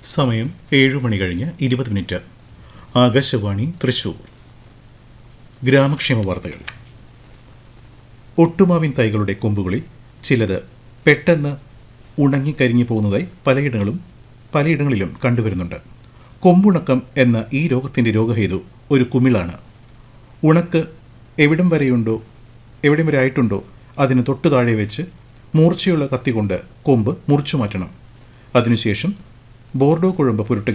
സമയം ഏഴു മണി കഴിഞ്ഞ് ഇരുപത് മിനിറ്റ് ആകാശവാണി തൃശൂർ ഗ്രാമക്ഷേമ വാർത്തകൾ ഒട്ടുമാവിൻ തൈകളുടെ കൊമ്പുകളിൽ ചിലത് പെട്ടെന്ന് ഉണങ്ങിക്കരിഞ്ഞു പോകുന്നതായി പലയിടങ്ങളും പലയിടങ്ങളിലും കണ്ടുവരുന്നുണ്ട് കൊമ്പുണക്കം എന്ന ഈ രോഗത്തിൻ്റെ രോഗഹേതു ഒരു കുമിളാണ് ഉണക്ക് എവിടം വരെയുണ്ടോ എവിടം വരെ ആയിട്ടുണ്ടോ അതിന് തൊട്ടു താഴെ വെച്ച് മൂർച്ചയുള്ള കത്തി കൊണ്ട് കൊമ്പ് മുറിച്ചു മാറ്റണം അതിനുശേഷം ബോർഡോ കുഴമ്പ് പുരട്ടുക